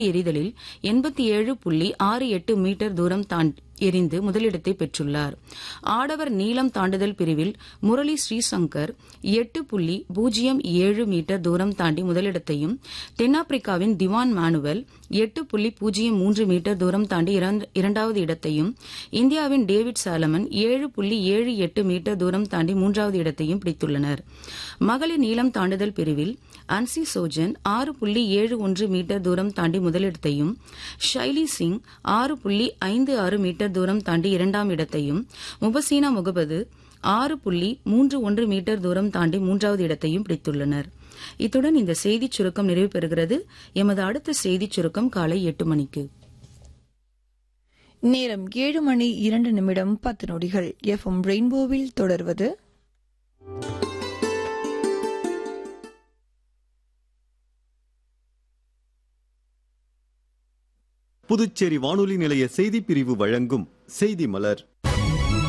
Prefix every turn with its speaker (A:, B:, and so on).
A: எறிதலில் எண்பத்தி ஏழு புள்ளி ஆறு எட்டு மீட்டர் தூரம் தாண்டி எறிந்து முதலிடத்தை பெற்றுள்ளார் ஆடவர் நீளம் தாண்டுதல் பிரிவில் முரளி ஸ்ரீசங்கர் எட்டு புள்ளி பூஜ்ஜியம் ஏழு மீட்டர் தூரம் தாண்டி முதலிடத்தையும் தென்னாப்பிரிக்காவின் திவான் மானுவல் எட்டு புள்ளி பூஜ்ஜியம் மூன்று மீட்டர் தூரம் தாண்டி இரண்டாவது இடத்தையும் இந்தியாவின் டேவிட் சாலமன் ஏழு புள்ளி ஏழு எட்டு மீட்டர் தூரம் தாண்டி மூன்றாவது இடத்தையும் பிடித்துள்ளனர் மகளிர் நீளம் தாண்டுதல் பிரிவில் அன்சி சோஜன் ஆறு புள்ளி ஏழு ஒன்று மீட்டர் தூரம் தாண்டி முதலிடத்தையும் ஷைலி சிங் ஆறு புள்ளி ஐந்து ஆறு மீட்டர் தூரம் தாண்டி இரண்டாம் இடத்தையும் முபசீனா முகமது ஆறு புள்ளி மூன்று ஒன்று மீட்டர் தூரம் தாண்டி மூன்றாவது இடத்தையும் பிடித்துள்ளனர் இத்துடன் இந்த செய்திச் சுருக்கம் நிறைவு பெறுகிறது எமது அடுத்த செய்திச் சுருக்கம் காலை எட்டு மணிக்கு
B: நேரம் ஏழு மணி இரண்டு நிமிடம் பத்து நொடிகள் எஃப்எம் ரெயின்போவில் தொடர்வது
C: புதுச்சேரி வானொலி நிலைய செய்திப் பிரிவு வழங்கும் செய்தி மலர்